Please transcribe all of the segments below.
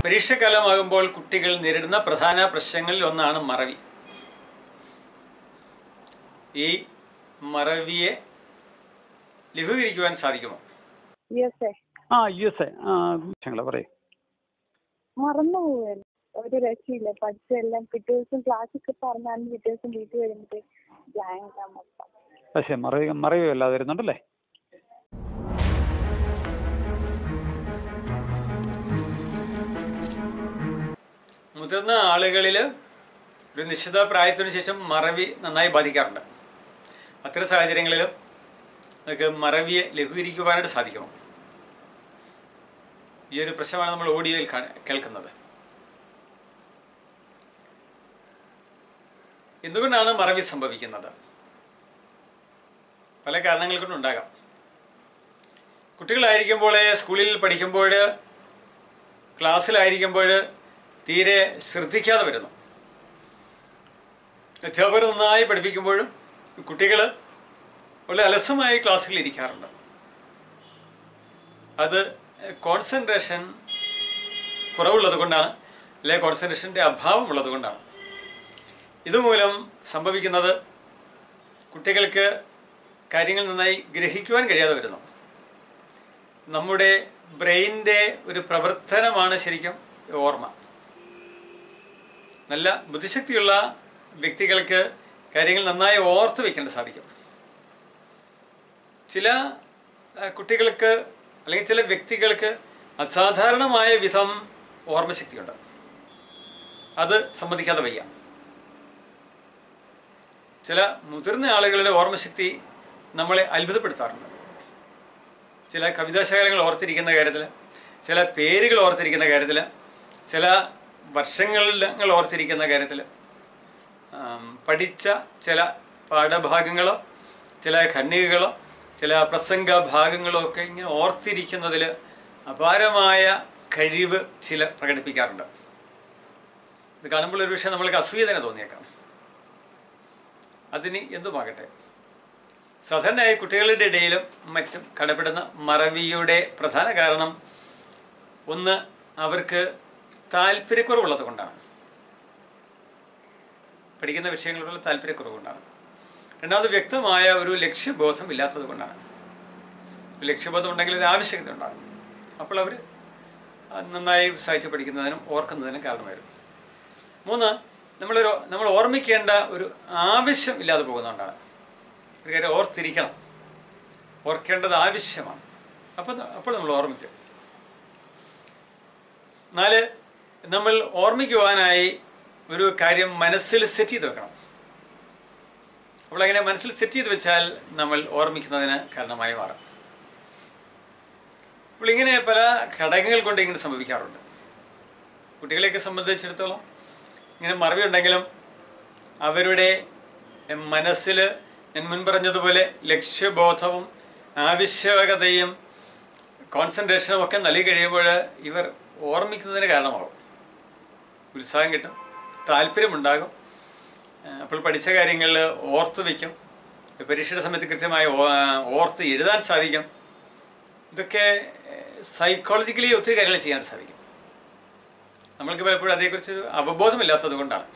പരീക്ഷക്കാലമാകുമ്പോൾ കുട്ടികൾ നേരിടുന്ന പ്രധാന പ്രശ്നങ്ങളിൽ ഒന്നാണ് മറവി ഈ മറവിയെ ലഘൂകരിക്കുവാൻ സാധിക്കുമോ യെസ് ആ യു എസ് എ ആ ഞങ്ങളെ പറയും മറന്നു പോവുകയല്ലേ ഒരു രക്ഷയില്ല പഠിച്ചെല്ലാം പിറ്റേ ദിവസം ക്ലാസ്സിൽ പറഞ്ഞാലും പിറ്റേ ദിവസം വീട്ടിൽ വരുമ്പോഴേ ബ്ലാങ്ക് മൊത്തം പക്ഷേ മറവി മറവിയല്ലാതെ വരുന്നുണ്ടല്ലേ മുതിർന്ന ആളുകളിൽ ഒരു നിശ്ചിത പ്രായത്തിനു ശേഷം മറവി നന്നായി ബാധിക്കാറുണ്ട് അത്തരം സാഹചര്യങ്ങളിലും നമുക്ക് മറവിയെ ലഘൂകരിക്കുവാനായിട്ട് സാധിക്കുമോ ഈ ഒരു പ്രശ്നമാണ് നമ്മൾ ഓഡിയോയിൽ കാണ- കേൾക്കുന്നത് എന്തുകൊണ്ടാണ് മറവി സംഭവിക്കുന്നത് പല കാരണങ്ങൾ കൊണ്ടുണ്ടാകാം കുട്ടികളായിരിക്കുമ്പോൾ സ്കൂളിൽ പഠിക്കുമ്പോൾ ക്ലാസ്സിലായിരിക്കുമ്പോൾ തീരെ ശ്രദ്ധിക്കാതെ വരുന്നു അധ്യാപകർ നന്നായി പഠിപ്പിക്കുമ്പോഴും കുട്ടികൾ വളരെ അലസമായി ക്ലാസ്സുകളിൽ ഇരിക്കാറുണ്ട് അത് കോൺസെൻട്രേഷൻ കുറവുള്ളത് കൊണ്ടാണ് അല്ലെ കോൺസെൻട്രേഷൻ്റെ അഭാവം ഉള്ളത് കൊണ്ടാണ് ഇതുമൂലം സംഭവിക്കുന്നത് കുട്ടികൾക്ക് കാര്യങ്ങൾ നന്നായി ഗ്രഹിക്കുവാൻ കഴിയാതെ വരുന്നു നമ്മുടെ ബ്രെയിനിൻ്റെ ഒരു പ്രവർത്തനമാണ് ശരിക്കും ഓർമ്മ നല്ല ബുദ്ധിശക്തിയുള്ള വ്യക്തികൾക്ക് കാര്യങ്ങൾ നന്നായി ഓർത്ത് വയ്ക്കേണ്ട സാധിക്കും ചില ആ, കുട്ടികൾക്ക് അല്ലെങ്കിൽ ചില വ്യക്തികൾക്ക് അസാധാരണമായ വിധം ഓർമ്മശക്തിയുണ്ട് അത് സമ്മതിക്കാതെ വയ്യ ചില മുതിർന്ന ആളുകളുടെ ഓർമ്മശക്തി നമ്മളെ അത്ഭുതപ്പെടുത്താറുണ്ട് ചില കവിതാശകലങ്ങൾ ഓർത്തിരിക്കുന്ന കാര്യത്തിൽ ചില പേരുകൾ ഓർത്തിരിക്കുന്ന കാര്യത്തിൽ ചില വർഷങ്ങൾ ഓർത്തിരിക്കുന്ന കാര്യത്തിൽ ആം, പഠിച്ച ചില പാഠഭാഗങ്ങളോ ചില ഖണ്ഡികകളോ ചില പ്രസംഗ ഭാഗങ്ങളോ ഒക്കെ ഇങ്ങനെ ഓർത്തിരിക്കുന്നതിൽ അപാരമായ കഴിവ് ചില പ്രകടിപ്പിക്കാറുണ്ട് ഇത് കാണുമ്പോൾ ഒരു വിഷയം നമ്മൾക്ക് അസൂയ തന്നെ തോന്നിയേക്കാം അതിന് എന്തുമാകട്ടെ സാധാരണയായി കുട്ടികളുടെ ഇടയിലും മറ്റും കടപ്പെടുന്ന മറവിയുടെ പ്രധാന കാരണം ഒന്ന് അവർക്ക് താല്പര്യക്കുറവുള്ളത് കൊണ്ടാണ് പഠിക്കുന്ന വിഷയങ്ങളോടുള്ള താല്പര്യക്കുറവ് കൊണ്ടാണ് രണ്ടാമത് വ്യക്തമായ ഒരു ലക്ഷ്യബോധം ഇല്ലാത്തത് കൊണ്ടാണ് ഒരു ലക്ഷ്യബോധം ഉണ്ടെങ്കിൽ ഒരു ആവശ്യകത ഉണ്ടാകും അപ്പോൾ അവർ നന്നായി ഉത്സാഹിച്ച് പഠിക്കുന്നതിനും ഓർക്കുന്നതിനും കാരണമായിരുന്നു മൂന്ന് നമ്മളൊരു നമ്മൾ ഓർമ്മിക്കേണ്ട ഒരു ആവശ്യം ഇല്ലാതെ പോകുന്നതുകൊണ്ടാണ് ഒരു കാര്യം ഓർത്തിരിക്കണം ഓർക്കേണ്ടത് ആവശ്യമാണ് അപ്പോൾ അപ്പോൾ നമ്മൾ ഓർമ്മിക്കും നാല് നമ്മൾ ഓർമ്മിക്കുവാനായി ഒരു കാര്യം മനസ്സിൽ സെറ്റ് ചെയ്ത് വെക്കണം അപ്പോൾ അങ്ങനെ മനസ്സിൽ സെറ്റ് ചെയ്ത് വെച്ചാൽ നമ്മൾ ഓർമ്മിക്കുന്നതിന് കാരണമായി മാറും അപ്പോൾ ഇങ്ങനെ പല ഘടകങ്ങൾ കൊണ്ട് ഇങ്ങനെ സംഭവിക്കാറുണ്ട് കുട്ടികളെയൊക്കെ സംബന്ധിച്ചിടത്തോളം ഇങ്ങനെ മറവി ഉണ്ടെങ്കിലും അവരുടെ മനസ്സിൽ ഞാൻ മുൻ പറഞ്ഞതുപോലെ ലക്ഷ്യബോധവും ആവശ്യകതയും കോൺസെൻട്രേഷനും ഒക്കെ നൽകി കഴിയുമ്പോൾ ഇവർ ഓർമ്മിക്കുന്നതിന് കാരണമാകും ഉത്സാഹം കിട്ടും താല്പര്യമുണ്ടാകും ആ, അപ്പോൾ പഠിച്ച കാര്യങ്ങളിൽ ഓർത്ത് വയ്ക്കും പരീക്ഷയുടെ സമയത്ത് കൃത്യമായി ഓ- ഓർത്ത് എഴുതാൻ സാധിക്കും ഇതൊക്കെ സൈക്കോളജിക്കലി ഒത്തിരി കാര്യങ്ങൾ ചെയ്യാൻ സാധിക്കും നമ്മൾക്ക് പലപ്പോഴും അതേക്കുറിച്ച് ഒരു അവബോധമില്ലാത്തത് കൊണ്ടാണ്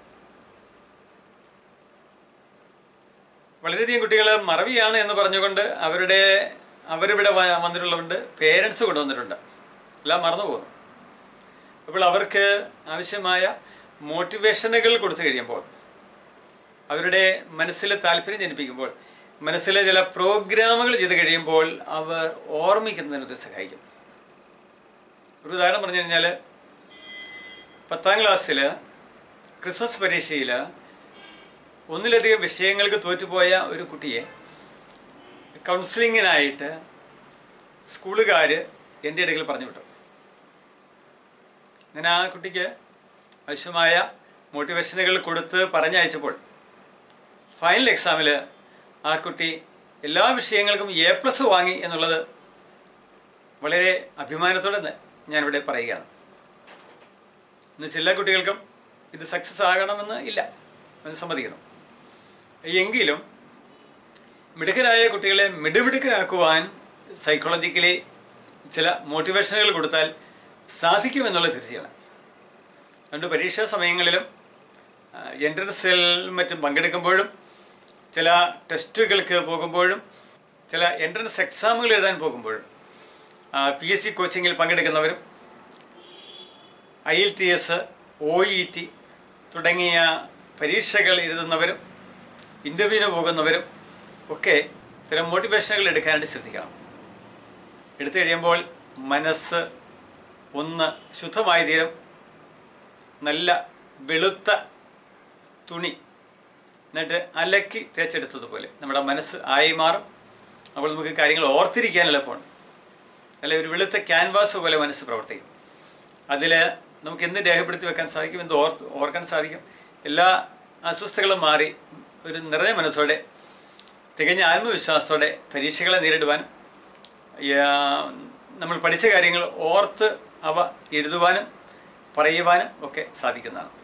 വളരെയധികം കുട്ടികൾ മറവിയാണ് എന്ന് പറഞ്ഞുകൊണ്ട് അവരുടെ അവരിവിടെ വ- വന്നിട്ടുള്ളതുകൊണ്ട് പേരൻസ് കൊണ്ടുവന്നിട്ടുണ്ട് എല്ലാം മറന്നു പോകുന്നു അപ്പോൾ അവർക്ക് ആവശ്യമായ മോട്ടിവേഷനുകൾ കൊടുത്തു കഴിയുമ്പോൾ അവരുടെ മനസ്സിൽ താല്പര്യം ജനിപ്പിക്കുമ്പോൾ മനസ്സിൽ ചില പ്രോഗ്രാമുകൾ ചെയ്ത് കഴിയുമ്പോൾ അവർ ഓർമ്മിക്കുന്നതിന് ഇത് സഹായിക്കും ഒരു ഉദാഹരണം പറഞ്ഞു കഴിഞ്ഞാൽ പത്താം ക്ലാസ്സിൽ ക്രിസ്മസ് പരീക്ഷയിൽ ഒന്നിലധികം വിഷയങ്ങൾക്ക് തോറ്റുപോയ ഒരു കുട്ടിയെ കൗൺസിലിങ്ങിനായിട്ട് സ്കൂളുകാർ എൻ്റെ അടുക്കൽ പറഞ്ഞു വിട്ടു ഞാൻ ആ കുട്ടിക്ക് ആവശ്യമായ മോട്ടിവേഷനുകൾ കൊടുത്ത് പറഞ്ഞയച്ചപ്പോൾ ഫൈനൽ എക്സാമിൽ ആ കുട്ടി എല്ലാ വിഷയങ്ങൾക്കും എ പ്ലസ് വാങ്ങി എന്നുള്ളത് വളരെ അഭിമാനത്തോടെ ന- ഞാനിവിടെ പറയുകയാണ് ഇന്ന് ചില കുട്ടികൾക്കും ഇത് സക്സസ് ആകണമെന്ന് ഇല്ല എന്ന് സമ്മതിക്കുന്നു എങ്കിലും മിടുക്കരായ കുട്ടികളെ മിടുമിടുക്കരാക്കുവാൻ സൈക്കോളജിക്കലി ചില മോട്ടിവേഷനുകൾ കൊടുത്താൽ സാധിക്കുമെന്നുള്ളത് തീർച്ചയാണ് അതുകൊണ്ട് പരീക്ഷാ സമയങ്ങളിലും എൻട്രൻസിൽ മറ്റും പങ്കെടുക്കുമ്പോഴും ചില ടെസ്റ്റുകൾക്ക് പോകുമ്പോഴും ചില എൻട്രൻസ് എക്സാമുകൾ എഴുതാൻ പോകുമ്പോഴും പി എസ് സി കോച്ചിങ്ങിൽ പങ്കെടുക്കുന്നവരും I L T S O E T തുടങ്ങിയ പരീക്ഷകൾ എഴുതുന്നവരും ഇൻ്റർവ്യൂവിന് പോകുന്നവരും ഒക്കെ ഇത്തരം മോട്ടിവേഷനുകൾ എടുക്കാനായിട്ട് ശ്രദ്ധിക്കണം എടുത്തു കഴിയുമ്പോൾ മനസ്സ് ഒന്ന് ശുദ്ധമായി തീരും നല്ല വെളുത്ത തുണി എന്നിട്ട് അലക്കി തേച്ചെടുത്തതുപോലെ നമ്മുടെ മനസ്സ് ആയി മാറും അപ്പോൾ നമുക്ക് കാര്യങ്ങൾ ഓർത്തിരിക്കാൻ എളുപ്പമാണ് നല്ല ഒരു വെളുത്ത ക്യാൻവാസ് പോലെ മനസ്സ് പ്രവർത്തിക്കും അതിൽ നമുക്ക് എന്ത് രേഖപ്പെടുത്തി വെക്കാൻ സാധിക്കും എന്ത് ഓർത്ത് ഓർക്കാൻ സാധിക്കും എല്ലാ അസ്വസ്ഥകളും മാറി ഒരു നിറഞ്ഞ മനസ്സോടെ തികഞ്ഞ ആത്മവിശ്വാസത്തോടെ പരീക്ഷകളെ നേരിടുവാനും യാ, നമ്മൾ പഠിച്ച കാര്യങ്ങൾ ഓർത്ത് അവ എഴുതുവാനും പറയുവാനും ഒക്കെ സാധിക്കുന്നതാണ്